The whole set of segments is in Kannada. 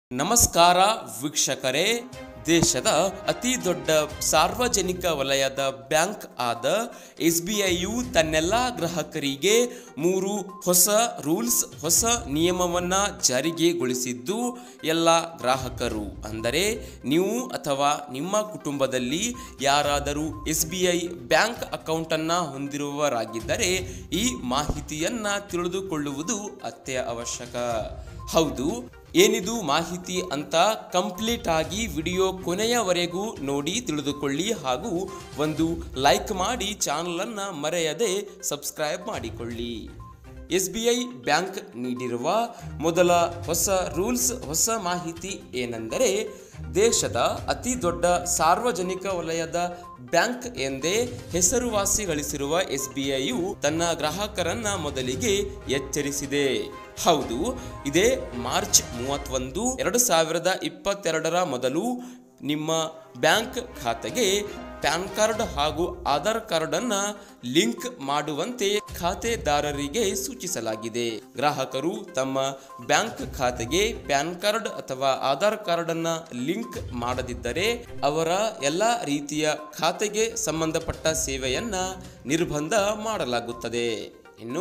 ನಮಸ್ಕಾರ ವೀಕ್ಷಕರೇ ದೇಶದ ಅತಿ ದೊಡ್ಡ ಸಾರ್ವಜನಿಕ ವಲಯದ ಬ್ಯಾಂಕ್ ಆದ ಎಸ್ ಬಿ ಐಯು ತನ್ನೆಲ್ಲ ಗ್ರಾಹಕರಿಗೆ ಮೂರು ಹೊಸ ರೂಲ್ಸ್ ಹೊಸ ನಿಯಮವನ್ನ ಜಾರಿಗೆಗೊಳಿಸಿದ್ದು ಎಲ್ಲ ಗ್ರಾಹಕರು ಅಂದರೆ ನೀವು ಅಥವಾ ನಿಮ್ಮ ಕುಟುಂಬದಲ್ಲಿ ಯಾರಾದರೂ ಎಸ್ ಬಿ ಐ ಬ್ಯಾಂಕ್ ಅಕೌಂಟನ್ನು ಹೊಂದಿರುವವರಾಗಿದ್ದರೆ ಈ ಮಾಹಿತಿಯನ್ನ ತಿಳಿದುಕೊಳ್ಳುವುದು ಅತ್ಯವಶ್ಯಕ ಹೌದು ಏನಿದು ಮಾಹಿತಿ ಅಂತ ಕಂಪ್ಲೀಟ್ ಆಗಿ ವಿಡಿಯೋ ಕೊನೆಯವರೆಗೂ ನೋಡಿ ತಿಳಿದುಕೊಳ್ಳಿ ಹಾಗೂ ಒಂದು ಲೈಕ್ ಮಾಡಿ ಚಾನಲನ್ನು ಮರೆಯದೆ ಸಬ್ಸ್ಕ್ರೈಬ್ ಮಾಡಿಕೊಳ್ಳಿ ಎಸ್ ಬಿ ಐ ಬ್ಯಾಂಕ್ ನೀಡಿರುವ ಮೊದಲ ಹೊಸ ರೂಲ್ಸ್ ಹೊಸ ಮಾಹಿತಿ ಏನೆಂದರೆ ದೇಶದ ಅತಿ ದೊಡ್ಡ ಸಾರ್ವಜನಿಕ ವಲಯದ ಬ್ಯಾಂಕ್ ಎಂದೇ ಹೆಸರುವಾಸಿ ಗಳಿಸಿರುವ ಎಸ್ ಬಿ ಐಯು ತನ್ನ ಗ್ರಾಹಕರನ್ನ ಮೊದಲಿಗೆ ಎಚ್ಚರಿಸಿದೆ ಹೌದು ಇದೇ ಮಾರ್ಚ್ ಮೂವತ್ತೊಂದು ಎರಡು ಸಾವಿರದ ಇಪ್ಪತ್ತೆರಡರ ಮೊದಲು ನಿಮ್ಮ ಬ್ಯಾಂಕ್ ಖಾತೆಗೆ ಪ್ಯಾನ್ ಕಾರ್ಡ್ ಹಾಗೂ ಆಧಾರ್ ಕಾರ್ಡ್ ಅನ್ನ ಲಿಂಕ್ ಮಾಡುವಂತೆ ಖಾತೆದಾರರಿಗೆ ಸೂಚಿಸಲಾಗಿದೆ ಗ್ರಾಹಕರು ತಮ್ಮ ಬ್ಯಾಂಕ್ ಖಾತೆಗೆ ಪ್ಯಾನ್ ಕಾರ್ಡ್ ಅಥವಾ ಆಧಾರ್ ಕಾರ್ಡ್ ಅನ್ನ ಲಿಂಕ್ ಮಾಡದಿದ್ದರೆ ಅವರ ಎಲ್ಲ ರೀತಿಯ ಖಾತೆಗೆ ಸಂಬಂಧಪಟ್ಟ ಸೇವೆಯನ್ನ ನಿರ್ಬಂಧ ಮಾಡಲಾಗುತ್ತದೆ ಇನ್ನು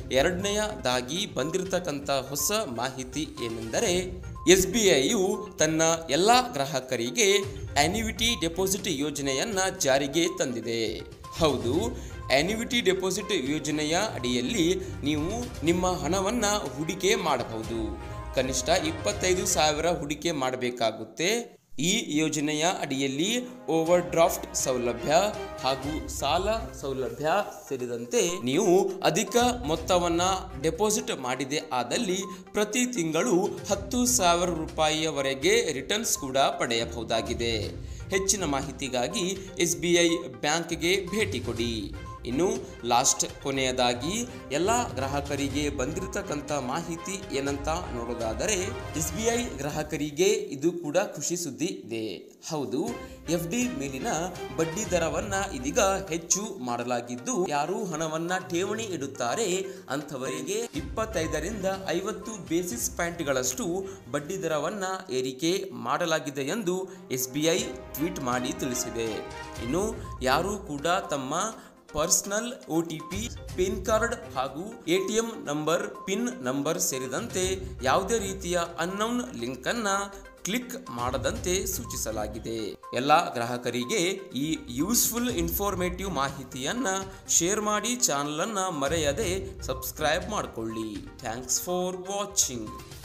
ಎರಡನೆಯದಾಗಿ ಬಂದಿರತಕ್ಕಂಥ ಹೊಸ ಮಾಹಿತಿ ಏನೆಂದರೆ ಎಸ್ ಬಿ ಐಯು ತನ್ನ ಎಲ್ಲ ಗ್ರಾಹಕರಿಗೆ ಆನ್ಯುವಿಟಿ ಡೆಪಾಸಿಟ್ ಯೋಜನೆಯನ್ನ ಜಾರಿಗೆ ತಂದಿದೆ ಹೌದು ಆನ್ಯುವಿಟಿ ಡೆಪಾಸಿಟ್ ಯೋಜನೆಯ ಅಡಿಯಲ್ಲಿ ನೀವು ನಿಮ್ಮ ಹಣವನ್ನ ಹೂಡಿಕೆ ಮಾಡಬಹುದು ಕನಿಷ್ಠ ಇಪ್ಪತ್ತೈದು ಸಾವಿರ ಹೂಡಿಕೆ ಮಾಡಬೇಕಾಗುತ್ತೆ ಈ ಯೋಜನೆಯ ಅಡಿಯಲ್ಲಿ ಓವರ್ ಡ್ರಾಫ್ಟ್ ಸೌಲಭ್ಯ ಹಾಗೂ ಸಾಲ ಸೌಲಭ್ಯ ಸೇರಿದಂತೆ ನೀವು ಅಧಿಕ ಮೊತ್ತವನ್ನ ಡೆಪಾಸಿಟ್ ಮಾಡಿದೆ ಆದಲ್ಲಿ ಪ್ರತಿ ತಿಂಗಳು ಹತ್ತು ಸಾವಿರ ರೂಪಾಯಿಯವರೆಗೆ ರಿಟರ್ನ್ಸ್ ಕೂಡ ಪಡೆಯಬಹುದಾಗಿದೆ ಹೆಚ್ಚಿನ ಮಾಹಿತಿಗಾಗಿ ಎಸ್ ಬಿ ಐ ಬ್ಯಾಂಕ್ಗೆ ಭೇಟಿ ಕೊಡಿ ಇನ್ನು ಲಾಸ್ಟ್ ಕೊನೆಯದಾಗಿ ಎಲ್ಲ ಗ್ರಾಹಕರಿಗೆ ಬಂದಿರತಕ್ಕಂಥ ಮಾಹಿತಿ ಏನಂತ ನೋಡೋದಾದರೆ ಎಸ್ ಬಿ ಐ ಗ್ರಾಹಕರಿಗೆ ಇದು ಕೂಡ ಖುಷಿ ಸುದ್ದಿ ಇದೆ ಹೌದು ಎಫ್ ಡಿ ಮೇಲಿನ ಬಡ್ಡಿ ದರವನ್ನ ಇದೀಗ ಹೆಚ್ಚು ಮಾಡಲಾಗಿದ್ದು ಯಾರು ಹಣವನ್ನ ಠೇವಣಿ ಇಡುತ್ತಾರೆ ಅಂಥವರಿಗೆ ಇಪ್ಪತ್ತೈದರಿಂದ ಐವತ್ತು ಬೇಸಿಸ್ ಪಾಯಿಂಟ್ಗಳಷ್ಟು ಬಡ್ಡಿ ದರವನ್ನ ಏರಿಕೆ ಮಾಡಲಾಗಿದೆ ಎಂದು ಎಸ್ ಬಿ ಐ ಟ್ವೀಟ್ ಮಾಡಿ ತಿಳಿಸಿದೆ ಇನ್ನು ಯಾರು ಕೂಡ ತಮ್ಮ personal O T P pin card ಹಾಗೂ A T M number pin number ಸೇರಿದಂತೆ ಯಾವುದೇ ರೀತಿಯ ಅನ್ನೌನ್ ಲಿಂಕ್ ಅನ್ನ ಕ್ಲಿಕ್ ಮಾಡದಂತೆ ಸೂಚಿಸಲಾಗಿದೆ ಎಲ್ಲ ಗ್ರಾಹಕರಿಗೆ ಈ ಯೂಸ್ಫುಲ್ ಇನ್ಫಾರ್ಮೇಟಿವ್ ಮಾಹಿತಿಯನ್ನ ಶೇರ್ ಮಾಡಿ ಚಾನಲ್ ಅನ್ನ ಮರೆಯದೆ ಸಬ್ಸ್ಕ್ರೈಬ್ ಮಾಡಿಕೊಳ್ಳಿ ಥ್ಯಾಂಕ್ಸ್ ಫಾರ್ ವಾಚಿಂಗ್